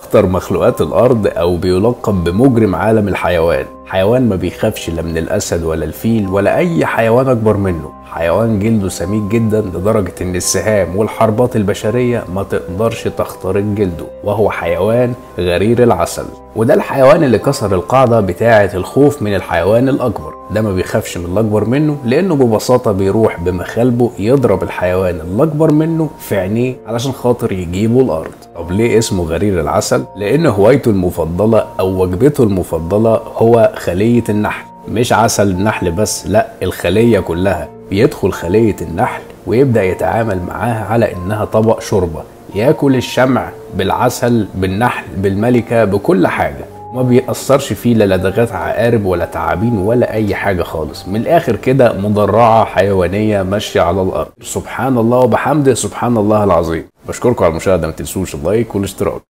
اخطر مخلوقات الارض او بيلقب بمجرم عالم الحيوان حيوان ما بيخافش لا من الاسد ولا الفيل ولا اي حيوان اكبر منه حيوان جلده سميك جدا لدرجة ان السهام والحربات البشرية ما تقدرش تخترق جلده وهو حيوان غرير العسل وده الحيوان اللي كسر القاعدة بتاعة الخوف من الحيوان الأكبر ده ما بيخافش من الأكبر منه لأنه ببساطة بيروح بمخالبه يضرب الحيوان الأكبر منه في عينيه علشان خاطر يجيبه الأرض طب ليه اسمه غرير العسل؟ لأن هوايته المفضلة أو وجبته المفضلة هو خلية النحل مش عسل النحل بس لا الخلية كلها بيدخل خلية النحل ويبدأ يتعامل معاها على إنها طبق شوربة ياكل الشمع بالعسل بالنحل بالملكة بكل حاجة ما بيأثرش فيه لا لدغات عقارب ولا تعابين ولا أي حاجة خالص من الآخر كده مدرعة حيوانية ماشية على الأرض سبحان الله وبحمده سبحان الله العظيم بشكركم على المشاهدة ما تنسوش اللايك والاشتراك